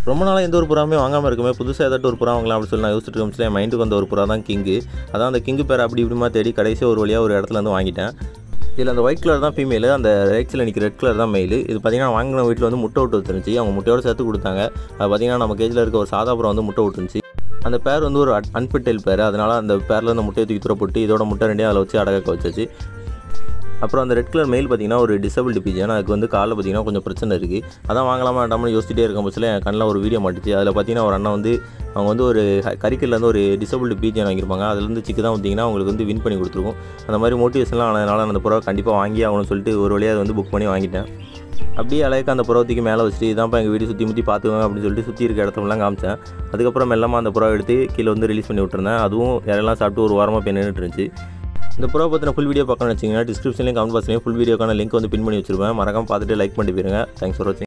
ரொம்ப நாளாக எந்த ஒரு புறாமே வாங்காமல் இருக்குமே புதுசாக ஏதாட்டும் ஒரு புறா வாங்கலாம் அப்படின்னு சொல்லி நான் யோசிச்சுட்டு இருந்துச்சு என் மைண்டுக்கு வந்த ஒரு புறா தான் கிங்கு அதான் அந்த கிங்கு பேர் அப்படி இப்படிமா தேடி கடைசியாக ஒரு வழியாக ஒரு இடத்துல வந்து வாங்கிட்டேன் இதில் அந்த ஒயிட் கலர் தான் ஃபீமேல் அந்த ரைட்ஸில் நிற்கிற ரெட் கலர் தான் மெயில் இது பார்த்தீங்கன்னா வாங்கின வீட்டில் வந்து முட்டை விட்டு வந்துருந்துச்சு அவங்க முட்டையோட சேர்த்து கொடுத்தாங்க அது பார்த்தீங்கன்னா நம்ம கேஜில் இருக்க ஒரு சாதா புறா வந்து முட்டை விட்டுருந்துச்சு அந்த பேர் வந்து ஒரு அன்ஃபிட்டல் பேர் அதனால் அந்த பேரில் அந்த முட்டையை தூக்கி தூர போட்டு இதோட முட்டை ரெண்டையும் அதில் வச்சு அடக்க வச்சாச்சு அப்புறம் அந்த ரெட் கலர் மெயில் பார்த்தீங்கன்னா ஒரு டிசபிலிட்டி பிஜன் அதுக்கு வந்து காலில் பார்த்தீங்கன்னா கொஞ்சம் பிரச்சனை இருக்குது அதான் வாங்கலாமா வேண்டாம்னு யோசிச்சிட்டே இருக்கும் பட்சத்தில் என் கண்ணில் ஒரு வீடியோ மாட்டுச்சு அதில் பார்த்தீங்கன்னா ஒரு அண்ணன் வந்து அவங்க வந்து ஒரு கரிக்கல்லேருந்து ஒரு டிசபிலிட்டி பிஜன் வாங்கியிருப்பாங்க அதுலேருந்து சிக்கு தான் பார்த்தீங்கன்னா அவங்களுக்கு வந்து வின் பண்ணி கொடுத்துருக்கும் அந்த மாதிரி மோட்டிவேஷன்லாம் ஆனதுனால அந்த புறவை கண்டிப்பாக வாங்கி ஆகணும்னு சொல்லிட்டு ஒரு வழியாக அதை வந்து புக் பண்ணி வாங்கிட்டேன் அப்படியே அழகாக அந்த புறவத்துக்கு மேலே வச்சுட்டு இதான்ப்பா எங்கள் வீடு சுற்றி முற்றி பார்த்துக்கோங்க அப்படின்னு சொல்லிட்டு சுற்றி இருக்க இடத்துலலாம் காமிச்சேன் அதுக்கப்புறம் மெல்லமாக அந்த புறவை எடுத்து கீழே வந்து ரிலீஸ் பண்ணி விட்டுருந்தேன் அதுவும் இறையெல்லாம் சாப்பிட்டு ஒரு வாரமாக போய் நின்றுட்டு இருந்துச்சு இந்த ப்ரோ பற்றின ஃபுல் வீடியோ பார்க்கணும்னு வச்சிங்கன்னா டிஸ்கிரிப்ஷன்லேயும் கமெண்ட் பாக்ஸ்லேயும் ஃபுல் வீடியோக்கான லிங்க் வந்து பின் பண்ணி வச்சிருப்பேன் மறக்காம பார்த்துட்டு லைக் பண்ணிட்டு போயிருங்க தேங்க்ஸ் ஃபார் வாட்சிங்